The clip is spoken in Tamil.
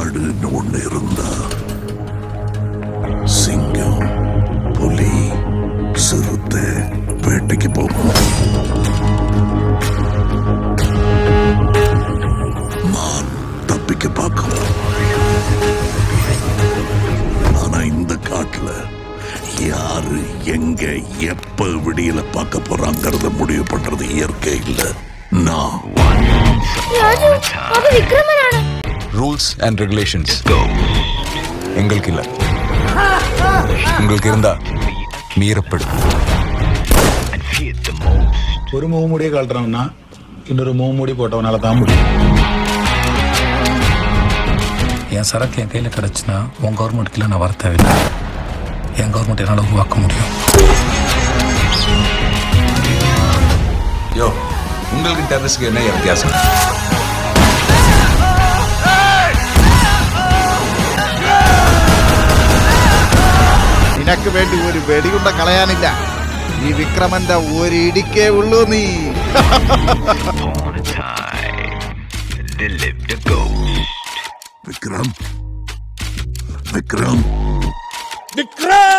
காடுன்னு ஒண்ணு இருந்தா சிங்கம் புலி சிறுத்தை வேட்டைக்கு போகும் மான் தப்பிக்க பார்க்கும் ஆனா இந்த காட்டுல யாரு எங்க எப்ப விடியல பார்க்க போறாங்கிறத முடிவு பண்றது இயற்கை இல்ல நான் രാജു അത് വിക്രമനാണ് ரூல்ஸ் அண்ட் ரெகுலேஷன்ஸ் எங்களுக்கு இல்ல உங்களுக்கு இருந்தா மீறப்படும் ஒரு முகமூடியை கழட்டுறவன்னா இன்னொரு முகமூடி போட்டவனால தான் முடியும் என் சரக்கு என் கையில் கிடச்சுன்னா உன் கவர்மெண்ட்டுக்கு நான் வர தேவையில்லை என் கவர்மெண்ட் என்னால் உருவாக்க முடியும் யோ உங்களுக்கு டெரரிஸ்க்கு என்ன வித்தியாசம் നിനക്ക് വേണ്ടി ഒരു വെടിയുണ്ട കളയാനില്ല ഈ വിക്രമന്റെ ഒരു ഇടിക്കേ ഉള്ളൂ നീ விக்ரம் விக்ரம் விக்ரம்